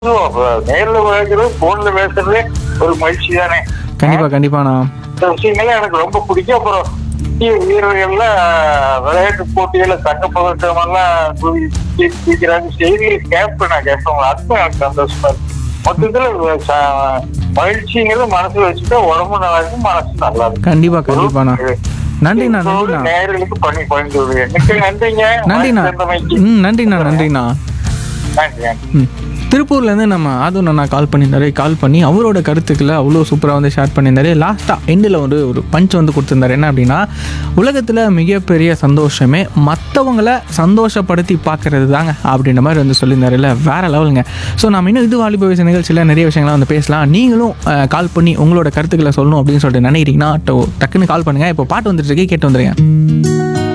நேர்ல பேசுறது போன்ல பேசுறதே ஒரு மகிழ்ச்சி தானே கண்டிப்பா கண்டிப்பாண்ணா இந்த விஷயங்களே எனக்கு ரொம்ப பிடிக்கும் அப்புறம் இந்திய வீரர்கள்ல விளையாட்டு போட்டிகள்ல தங்க பதக்கம் எல்லாம் குவிக்கிறாங்க செய்திகள் கேட்பேன் நான் கேட்பேன் அதுவும் எனக்கு சந்தோஷமா இருக்கு மொத்தத்துல ச- மகிழ்ச்சிங்கிறது மனசுல வச்சுட்டா உடம்பு நல்லா இருக்கும் மனசு நல்லா இருக்கும் கண்டிப்பா கண்டிப்பாண்ணா நன்றிண்ணா இப்போது நன்றிண்ணா நேயர்களுக்கு பண்ணி பண்ணி விடுவேன் மிக்க நன்றிங்க நன்றிண்ணா வாய்ப்பு தந்தமைக்கு. ம் நன்றிண்ணா நன்றிண்ணா நன்றி நன்றி ம் திருப்பூர்லேருந்து நம்ம ஆதவன் அண்ணா கால் பண்ணியிருந்தாரு கால் பண்ணி அவரோட கருத்துக்களை அவ்வளோ சூப்பராக வந்து ஷேர் பண்ணியிருந்தாரு லாஸ்ட்டாக எண்டில் வந்து ஒரு பஞ்ச் வந்து கொடுத்துருந்தாரு என்ன அப்படின்னா உலகத்தில் மிகப்பெரிய சந்தோஷமே மற்றவங்கள சந்தோஷப்படுத்தி பார்க்கறது தாங்க அப்படின்ற மாதிரி வந்து சொல்லியிருந்தாரு இல்லை வேற லெவலுங்க ஸோ நம்ம இன்னும் இது வாலிப வயசு நிகழ்ச்சியில் நிறைய விஷயங்கள்லாம் வந்து பேசலாம் நீங்களும் கால் பண்ணி உங்களோட கருத்துக்களை சொல்லணும் அப்படின்னு சொல்லிட்டு நினைக்கிறீங்கன்னா டோ- டக்குன்னு கால் பண்ணுங்கள் இப்போ பாட்டு வந்துட்டு இருக்கு கேட்டு வந்துருங்க